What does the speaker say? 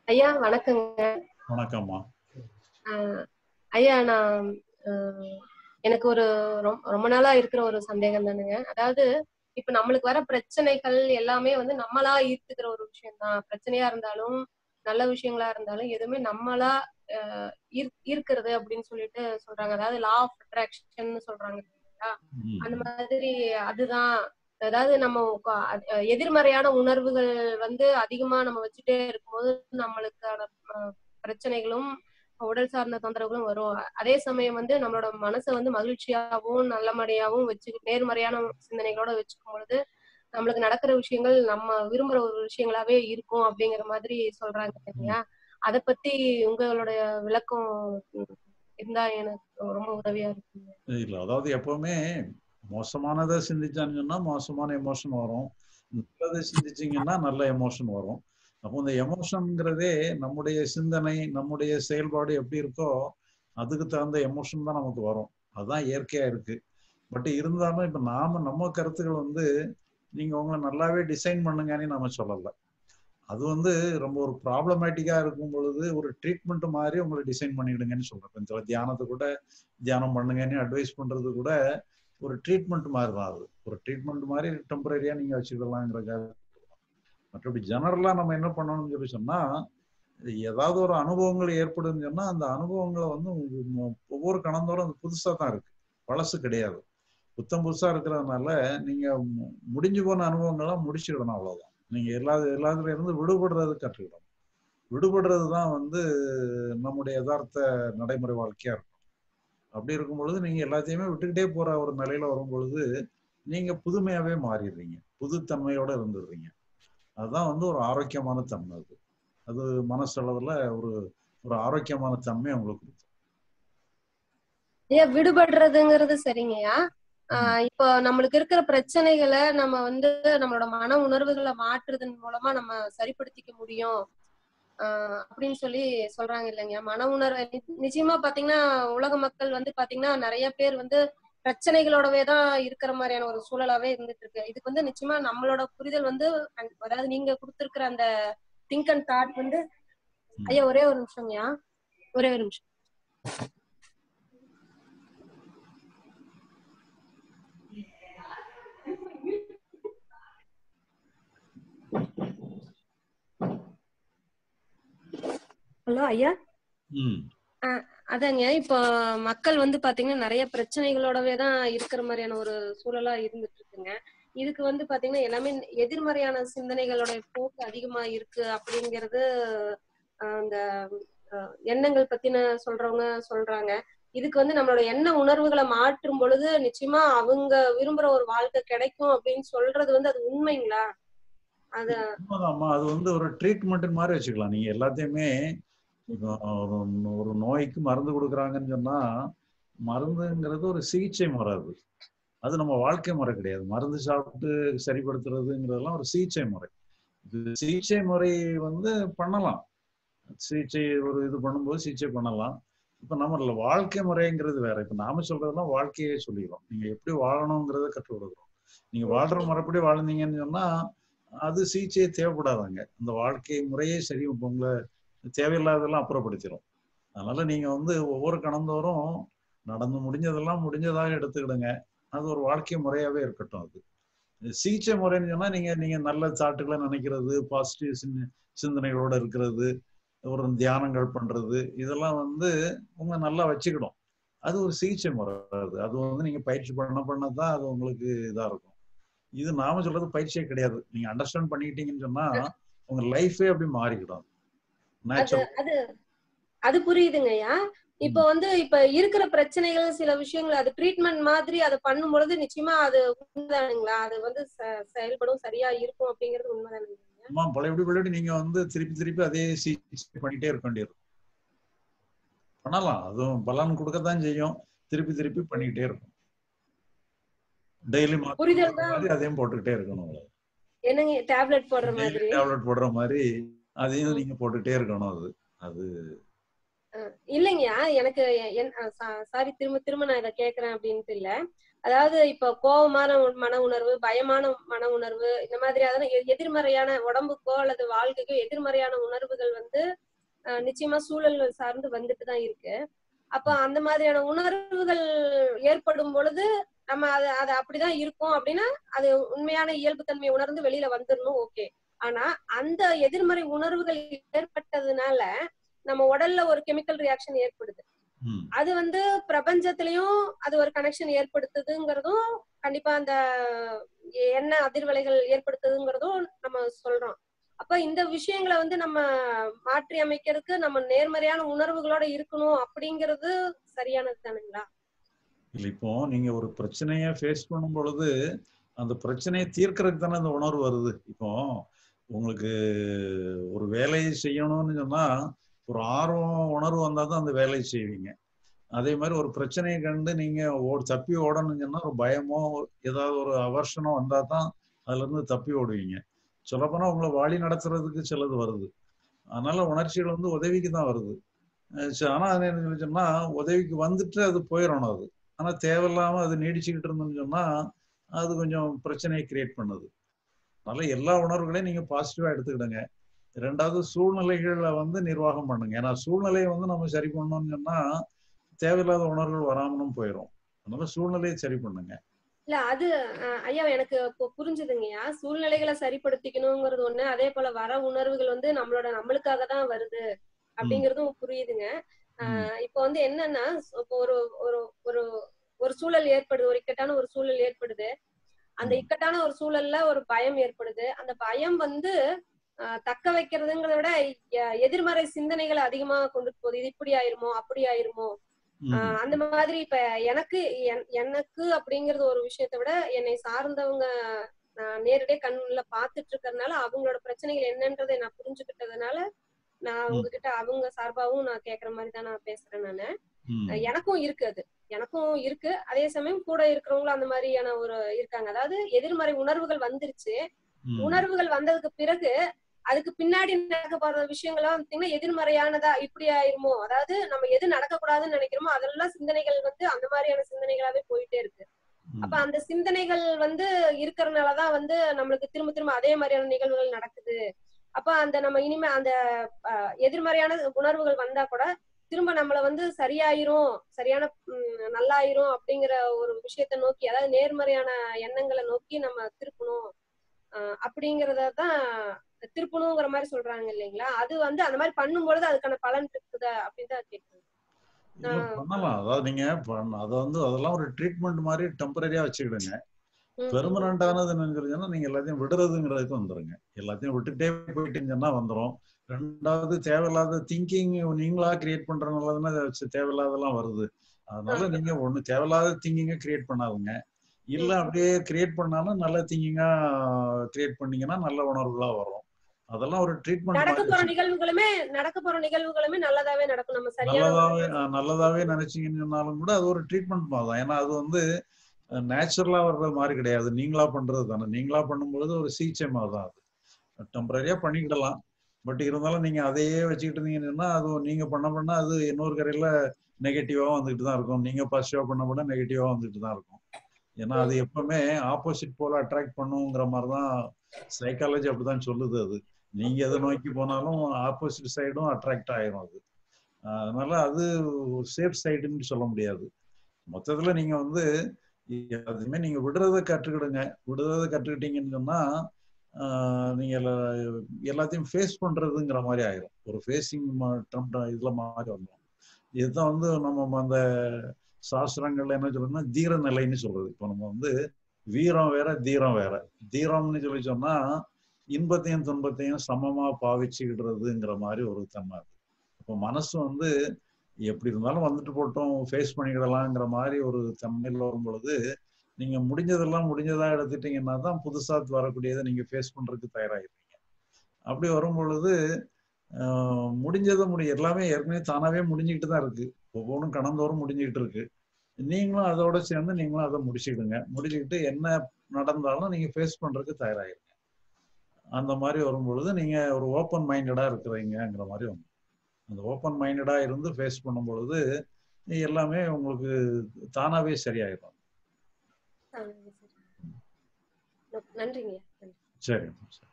ஐயா வணக்கங்க வணக்கம்மா ஆஹ் ஐயா நான் ஆஹ் எனக்கு ஒரு ரொம்- ரொம்ப நாளா இருக்கிற ஒரு சந்தேகம் தானுங்க அதாவது இப்ப நம்மளுக்கு வர பிரச்சனைகள் எல்லாமே வந்து நம்மளா ஈர்த்துக்கிற ஒரு விஷயம் தான் பிரச்சனையா இருந்தாலும் நல்ல விஷயங்களா இருந்தாலும் எதுவுமே நம்மளா ஆஹ் ஈர்- ஈர்க்கிறது அப்படின்னு சொல்லிட்டு சொல்றாங்க அதாவது லா ஆஃப் அட்ராக்ஷன் சொல்றாங்க இல்லைங்களா? ம். அந்த மாதிரி அதுதான் அதாவது நம்ம உக்க- அ- எதிர்மறையான உணர்வுகள் வந்து அதிகமா நம்ம வச்சுட்டே இருக்கும்போது நம்மளுக்கான அஹ், பிரச்சனைகளும் உடல் சார்ந்த தொந்தரவுகளும் வரும் அதே சமயம் வந்து நம்மளோட மனசை வந்து மகிழ்ச்சியாகவும் நல்லமடையாவும் வச்சு நேர்மறையான சிந்தனைகளோட வச்சுக்கும் பொழுது நம்மளுக்கு நடக்கிற விஷயங்கள் நம்ம விரும்புற ஒரு விஷயங்களாவே இருக்கும் அப்படிங்கிற மாதிரி சொல்றாங்க இல்லையா அத பத்தி உங்களுடைய விளக்கம் ம், இருந்தா எனக்கு ரொம்ப உதவியா இருக்குங்க இல்ல அதாவது எப்பவுமே மோசமானதை சிந்திச்சான்னு சொன்னா மோசமான எமோஷன் வரும் நல்லதை சிந்திச்சீங்கன்னா நல்ல எமோஷன் வரும் அப்போ இந்த எமோஷன்ங்கிறதே நம்முடைய சிந்தனை நம்முடைய செயல்பாடு எப்படி இருக்கோ அதுக்கு தகுந்த எமோஷன் தான் நமக்கு வரும் அதுதான் இயற்கையா இருக்கு பட் இருந்தாலும் இப்ப நாம நம்ம கருத்துக்கள் வந்து நீங்க உங்களை நல்லாவே டிசைன் பண்ணுங்கன்னு நம்ம சொல்லல அது வந்து ரொம்ப ஒரு ப்ராப்ளமேட்டிக்கா இருக்கும் பொழுது ஒரு ட்ரீட்மெண்ட் மாதிரி உங்களை டிசைன் பண்ணிடுங்கன்னு சொல்றேன் இப்ப இந்த தியானத்தை கூட தியானம் பண்ணுங்கன்னு அட்வைஸ் பண்றது கூட ஒரு ட்ரீட்மெண்ட் மாதிரி தான் அது ஒரு ட்ரீட்மெண்ட் மாதிரி டெம்பரரியா நீங்க வச்சுக்கலாங்கிறக்காக மற்றபடி ஜெனரலா நம்ம என்ன பண்ணணும்னு சொல்லி சொன்னா ஏதாவது ஒரு அனுபவங்கள் ஏற்படுதுன்னு சொன்னா அந்த அனுபவங்களை வந்து உங்க- ஒவ்வொரு கணந்தோறும் அது புதுசா தான் இருக்கு பழசு கிடையாது புத்தம் புதுசா இருக்கிறதுனால நீங்க மு- முடிஞ்சு போன அனுபவங்கள்லாம் முடிச்சுக்கிடணும் அவ்வளவுதான் நீங்க எல்லா எல்லாத்துல இருந்து விடுபடுறது கற்றுக்கிடணும் விடுபடுறது தான் வந்து நம்முடைய யதார்த்த நடைமுறை வாழ்க்கையா இருக்கும் அப்படி இருக்கும் பொழுது நீங்க எல்லாத்தையுமே விட்டுக்கிட்டே போற ஒரு நிலையில வரும் பொழுது நீங்க புதுமையாவே மாறிடுறீங்க புதுத்தன்மையோட இருந்துடுறீங்க அதுதான் வந்து ஒரு ஆரோக்கியமான தன்மை அது அது மனசளவுல ஒரு ஒரு ஆரோக்கியமான தன்மை உங்களுக்கு கொடுக்கும் ஐயா விடுபடுறதுங்கிறது சரிங்கய்யா ஆஹ் இப்போ நம்மளுக்கு இருக்கிற பிரச்சனைகளை நம்ம வந்து நம்மளோட மன உணர்வுகளை மாற்றுறதன் மூலமா நம்ம சரிப்படுத்திக்க முடியும் ஆஹ் அப்படின்னு சொல்லி சொல்றாங்க இல்லைங்க மன உணர்வு நி- நிச்சயமா பாத்தீங்கன்னா உலக மக்கள் வந்து பாத்தீங்கன்னா நிறைய பேர் வந்து பிரச்சனைகளோடவே தான் இருக்கிற மாதிரியான ஒரு சூழலாவே இருந்துட்டு இருக்கு இதுக்கு வந்து நிச்சயமா நம்மளோட புரிதல் வந்து அந்த- அதாவது நீங்க கொடுத்திருக்கிற அந்த திங்க் அண்ட் தாட் வந்து ம். ஐயா ஒரே ஒரு நிமிஷம்யா ஒரே ஒரு நிமிஷம் ஹலோ ஐயா ம் அதாங்க இப்போ மக்கள் வந்து பாத்தீங்கன்னா நிறைய பிரச்சனைகளோடவே தான் இருக்கிற மாதிரியான ஒரு சூழலா இருந்துட்டு இருக்குங்க இதுக்கு வந்து பாத்தீங்கன்னா எல்லாமே எதிர்மறையான சிந்தனைகளோட போக்கு அதிகமா இருக்கு அப்படிங்கிறது ஆஹ் அந்த ஆஹ் எண்ணங்கள் பத்தின சொல்றவங்க சொல்றாங்க இதுக்கு வந்து நம்மளோட எண்ண உணர்வுகளை மாற்றும் பொழுது நிச்சயமா அவங்க விரும்புற ஒரு வாழ்க்கை கிடைக்கும் அப்படின்னு சொல்றது வந்து அது உண்மைங்களா அத உண்மைதாம்மா அது வந்து ஒரு ட்ரீட்மெண்ட் மாதிரி வச்சுக்கலாம் நீங்க எல்லாத்தையுமே இப்போ ஒரு ஒரு நோய்க்கு மருந்து கொடுக்குறாங்கன்னு சொன்னா மருந்துங்கிறது ஒரு சிகிச்சை முறை அது அது நம்ம வாழ்க்கை முறை கிடையாது மருந்து சாப்பிட்டு சரிப்படுத்துறதுங்கிறதெல்லாம் ஒரு சிகிச்சை முறை இது சிகிச்சை முறை வந்து பண்ணலாம் சிகிச்சை ஒரு இது பண்ணும்போது சிகிச்சை பண்ணலாம் இப்போ நம்ம வாழ்க்கை முறைங்கிறது வேற இப்போ நாம சொல்றதெல்லாம் வாழ்க்கையே சொல்லிடுறோம் நீங்க எப்படி வாழணுங்கிறத கற்றுக் கொடுக்குறோம் நீங்க வாழ்ற முறைப்படி வாழ்ந்தீங்கன்னு சொன்னா அது சிகிச்சையே தேவைப்படாதாங்க அந்த வாழ்க்கை முறையே சரி இப்போ உங்களை தேவையில்லாததெல்லாம் அப்புறப்படுத்திடும் அதனால நீங்க வந்து ஒவ்வொரு கணந்தோறும் நடந்து முடிஞ்சதெல்லாம் முடிஞ்சதாக எடுத்துக்கிடுங்க அது ஒரு வாழ்க்கை முறையாவே இருக்கட்டும் அது சிகிச்சை முறைன்னு சொன்னா நீங்க நீங்க நல்ல தாட்டுகளை நினைக்கிறது பாசிட்டிவ் சிந்த சிந்தனைகளோட இருக்கிறது ஒரு தியானங்கள் பண்றது இதெல்லாம் வந்து உங்க நல்லா வச்சுக்கிடும் அது ஒரு சிகிச்சை முறை அது அது வந்து நீங்க பயிற்சி பண்ண பண்ண தான் அது உங்களுக்கு இதா இருக்கும் இது நாம சொல்றது பயிற்சியே கிடையாது நீங்க அண்டர்ஸ்டாண்ட் பண்ணிக்கிட்டீங்கன்னு சொன்னா உங்க லைஃபே அப்படி மாறிக்கிடும் அது நேச்சுரல் அது அது புரியுதுங்கய்யா இப்ப வந்து இப்ப இருக்கிற பிரச்சனைகள் சில விஷயங்கள் அது ட்ரீட்மெண்ட் மாதிரி அதை பண்ணும் பொழுது நிச்சயமா அது உண்மைதானுங்களா அது வந்து ச- செயல்படும் சரியா இருக்கும் அப்படிங்கிறது உண்மைதானுங்க ஆமா பழையபடி பழையபடி நீங்க வந்து திருப்பி திருப்பி அதே சிகிச்சை பண்ணிட்டே இருக்க வேண்டியது பண்ணலாம் அதுவும் பலன் கொடுக்கத்தான் செய்யும் திருப்பி திருப்பி பண்ணிக்கிட்டே இருக்கும் டெய்லி புரிதல் தான் மாதிரி அதையும் போட்டுக்கிட்டே இருக்கணும் அவ்வளவு. என்னங்க டேப்லெட் போடுற மாதிரி டேப்லெட் போடுற மாதிரி அதையும் நீங்க போட்டுக்கிட்டே இருக்கணும் அது அது இல்லைங்கய்யா எனக்கு சாரி திரும்ப திரும்ப நான் இதை கேக்குறேன் அப்படின்ட்டு இல்ல அதாவது இப்ப கோபமான உண- மன உணர்வு பயமான மன உணர்வு இந்த மாதிரியான எ- எதிர்மறையான உடம்புக்கோ அல்லது வாழ்க்கைக்கோ எதிர்மறையான உணர்வுகள் வந்து அஹ், நிச்சயமா சூழல்கள் சார்ந்து வந்துட்டு தான் இருக்கு அப்ப அந்த மாதிரியான உணர்வுகள் ஏற்படும் பொழுது நம்ம அது அது அப்படிதான் இருக்கும் அப்படின்னா அது உண்மையான இயல்புத்தன்மையை உணர்ந்து வெளியில வந்துடணும் ஓகே ஆனா அந்த எதிர்மறை உணர்வுகள் ஏற்பட்டதுனால நம்ம உடல்ல ஒரு கெமிக்கல் ரியாக்ஷன் ஏற்படுது ம் அது வந்து பிரபஞ்சத்திலயும் அது ஒரு கனெக்ஷன் ஏற்படுத்துதுங்கிறதும் கண்டிப்பா அந்த என்ன அதிர்வலைகள் ஏற்படுத்துதுங்கிறதும் நம்ம சொல்றோம் அப்ப இந்த விஷயங்களை வந்து நம்ம மாற்றி அமைக்கிறதுக்கு நம்ம நேர்மறையான உணர்வுகளோட இருக்கணும் அப்படிங்கிறது சரியானது தானுங்களா இல்லை இப்போ நீங்க ஒரு பிரச்சனையை ஃபேஸ் பண்ணும் பொழுது அந்த பிரச்சனையை தீர்க்கறதுக்கு தானே அந்த உணர்வு வருது இப்போ உங்களுக்கு ஒரு வேலையை செய்யணும்னு சொன்னா ஒரு ஆர்வம் உணர்வு வந்தால் தான் அந்த வேலையை செய்வீங்க அதே மாதிரி ஒரு பிரச்சனையை கண்டு நீங்க ஓ தப்பி ஓடணும்னு சொன்னா ஒரு பயமோ ஏதாவது ஒரு அவர்ஷனோ வந்தால் தான் அதுல இருந்து தப்பி ஓடுவீங்க சொல்லப்போனா உங்களை வழி நடத்துறதுக்கு சிலது வருது அதனால உணர்ச்சிகள் வந்து உதவிக்கு தான் வருது அஹ் சரி, ஆனா அது என்ன சொன்னா உதவிக்கு வந்துட்டு அது போயிடணும் அது ஆனா தேவையில்லாம அது நீடிச்சுக்கிட்டு இருந்தோம்னு சொன்னா அது கொஞ்சம் பிரச்சனையை கிரியேட் பண்ணுது அதனால எல்லா உணர்வுகளையும் நீங்க பாசிட்டிவா எடுத்துக்கிடுங்க ரெண்டாவது சூழ்நிலைகளை வந்து நிர்வாகம் பண்ணுங்க ஏன்னா சூழ்நிலையை வந்து நம்ம சரி பண்ணோம்னு சொன்னா தேவையில்லாத உணர்வுகள் வராமலும் போயிடும் அதனால சூழ்நிலையை சரி பண்ணுங்க இல்ல அது அஹ், ஐயா எனக்கு இப்போ புரிஞ்சுதுங்கய்யா சூழ்நிலைகளை சரிப்படுத்திக்கணுங்கிறது ஒண்ணு அதே போல வர உணர்வுகள் வந்து நம்மளோட நம்மளுக்காக தான் வருது அப்படிங்கறதும் புரியுதுங்க ஆஹ் இப்போ வந்து என்னன்னா இப்போ ஒரு ஒரு ஒரு ஒரு சூழல் ஏற்படுது ஒரு இக்கட்டான ஒரு சூழல் ஏற்படுது அந்த ம். இக்கட்டான ஒரு சூழல்ல ஒரு பயம் ஏற்படுது அந்த பயம் வந்து ஆஹ் தக்க வைக்கிறதுங்கிறத விட எ- எதிர்மறை சிந்தனைகளை அதிகமா கொண்டு போகுது இது இப்படி ஆயிருமோ அப்படி ஆயிருமோ ம். ஆஹ் அந்த மாதிரி இப்ப எனக்கு என்- எனக்கு அப்படிங்கறது ஒரு விஷயத்தை விட என்னை சார்ந்தவங்க நான் நேரடியா கண்ணுல பாத்துட்டு இருக்கறதுனால அவங்களோட பிரச்சனைகள் என்னன்றதை நான் புரிஞ்சுக்கிட்டதுனால நான் உங்ககிட்ட அவங்க சார்பாவும் நான் கேக்குற மாதிரி தான் நான் பேசுறேன் நானு ம். அஹ் எனக்கும் இருக்கு அது எனக்கும் இருக்கு அதே சமயம் கூட இருக்கிறவங்களும் அந்த மாதிரியான ஒரு இருக்காங்க அதாவது எதிர்மறை உணர்வுகள் வந்துருச்சு ம். உணர்வுகள் வந்ததுக்கு பிறகு அதுக்கு பின்னாடி நடக்க போற விஷயங்கள்லாம் பாத்தீங்கன்னா எதிர்மறையானதா இப்படி ஆயிருமோ அதாவது நம்ம எது நடக்கக்கூடாதுன்னு நினைக்கிறோமோ அதெல்லாம் சிந்தனைகள் வந்து அந்த மாதிரியான சிந்தனைகளாவே போயிட்டே இருக்கு ம். அப்ப அந்த சிந்தனைகள் வந்து இருக்கறனாலதான் வந்து நம்மளுக்கு திரும்ப திரும்ப அதே மாதிரியான நிகழ்வுகள் நடக்குது அப்ப அந்த நம்ம இனிமே அந்த அஹ், எதிர்மறையான உணர்வுகள் வந்தா கூட திரும்ப நம்மள வந்து சரியாயிரும் சரியான உம், நல்லாயிரும் அப்படிங்கிற ஒரு விஷயத்த நோக்கி அதாவது நேர்மறையான எண்ணங்களை நோக்கி நம்ம திருப்பணும் அஹ், அப்படிங்கறத தான் திருப்பணுங்கிற மாதிரி சொல்றாங்க இல்லைங்களா அது வந்து அந்த மாதிரி பண்ணும்பொழுது அதுக்கான பலன் இருக்குதா அப்படின்னு தான் கேட்குறேன் இல்ல, பண்ணலாம் அதாவது நீங்க பண்ண- அதை வந்து அதெல்லாம் ஒரு ட்ரீட்மெண்ட் மாதிரி டெம்பரரியா வச்சுக்கிடுங்க ம், பெர்மனண்ட் ஆனது என்னன்னு சொன்னா நீங்க எல்லாத்தையும் விடுறதுங்கிறதுக்கு வந்துருங்க எல்லாத்தையும் விட்டுட்டே போயிட்டீங்கன்னா வந்துரும் ரெண்டாவது தேவையில்லாத திங்கிங் நீங்களா கிரியேட் பண்றதுனால தானே அதை வச்சு தேவையில்லாதெல்லாம் வருது அதனால நீங்க ஒண்ணு தேவையில்லாத திங்கிங்கை கிரியேட் பண்ணாதுங்க இல்ல அப்படியே கிரியேட் பண்ணாலும் நல்ல திங்கிங்கா கிரியேட் பண்ணீங்கன்னா நல்ல உணர்வுகளா வரும் அதெல்லாம் ஒரு ட்ரீட்மெண்ட் நடக்க மாதிரி போற வச்சு- நிகழ்வுகளுமே நடக்க போற நிகழ்வுகளுமே நல்லதாவே நடக்கும் நம்ம சரியான நல்லதாவே அஹ் நல்லதாவே நினைச்சீங்கன்னு சொன்னாலும் கூட அது ஒரு ட்ரீட்மெண்ட் மாதிரி தான் ஏன்னா அது வந்து நேச்சுரலா வர்றது மாதிரி கிடையாது நீங்களா பண்றது தானே நீங்களா பண்ணும்பொழுது ஒரு சிகிச்சை மாதிரி தான் அது டெம்பரரியா பண்ணிக்கிடலாம் பட் இருந்தாலும் நீங்க அதையே வச்சுக்கிட்டு இருந்தீங்கன்னா அது நீங்க பண்ண பண்ண அது இன்னொரு கரையில நெகட்டிவா வந்துகிட்டு தான் இருக்கும் நீங்க பாசிட்டிவா பண்ண பண்ண நெகட்டிவா வந்துகிட்டு தான் இருக்கும் ஏன்னா அது எப்பவுமே ஆப்போசிட் போல அட்ராக்ட் பண்ணுங்கிற மாதிரி தான் சைக்காலஜி அப்படிதான் சொல்லுது அது நீங்க எதை நோக்கி போனாலும் ஆப்போசிட் சைடும் அட்ராக்ட் ஆயிரும் அது அதனால அது ஒரு சேஃப் சைடுன்னு சொல்ல முடியாது மொத்தத்துல நீங்க வந்து எல்லாத்தையுமே நீங்க விடுறத கற்றுக்கிடுங்க விடுறத கற்றுக்கிட்டீங்கன்னு சொன்னா ஆஹ் நீங்க எல்லா- எல்லாத்தையும் ஃபேஸ் பண்றதுங்கிற மாதிரி ஆயிரும் ஒரு ஃபேஸிங் இதுல மாதிரி வந்துடும் இதுதான் வந்து நம்ம அந்த சாஸ்திரங்கள்ல என்ன சொல்றோம்னா தீர நிலைன்னு சொல்றது இப்போ நம்ம வந்து வீரம் வேற தீரம் வேற தீரம்னு சொல்லி சொன்னா இன்பத்தையும் துன்பத்தையும் சமமா பாவிச்சுக்கிடுறதுங்கிற மாதிரி ஒரு தன்மை இருக்கு இப்போ மனசு வந்து எப்படி இருந்தாலும் வந்துட்டு போட்டோம் ஃபேஸ் பண்ணிக்கிடலாங்கிற மாதிரி ஒரு தன்மையில் வரும் பொழுது நீங்க முடிஞ்சதெல்லாம் முடிஞ்சதா எடுத்துட்டீங்கன்னா தான் புதுசா வரக்கூடியதை நீங்க ஃபேஸ் பண்றதுக்கு தயாராகிருவீங்க அப்படி வரும் பொழுது ஆஹ், முடிஞ்சதை முடி எல்லாமே ஏற்கனவே தானாவே முடிஞ்சுக்கிட்டு தான் இருக்கு ஒவ்வொன்றும் கடந்தோறும் முடிஞ்சுக்கிட்டு இருக்கு நீங்களும் அதோட சேர்ந்து நீங்களும் அதை முடிச்சுக்கிடுங்க முடிச்சுக்கிட்டு என்ன நடந்தாலும் நீங்க ஃபேஸ் பண்றதுக்கு தயாராகிருங்க அந்த மாதிரி வரும் பொழுது நீங்க ஒரு ஓப்பன் மைண்டடா இருக்கிறீங்கிற மாதிரி வந்து அந்த ஓப்பன் மைண்டடா இருந்து ஃபேஸ் பண்ணும் பொழுது எல்லாமே உங்களுக்கு தானாவே சரியாயிடும் ஆ, சரி. நன்றிங்க நன்றி சரி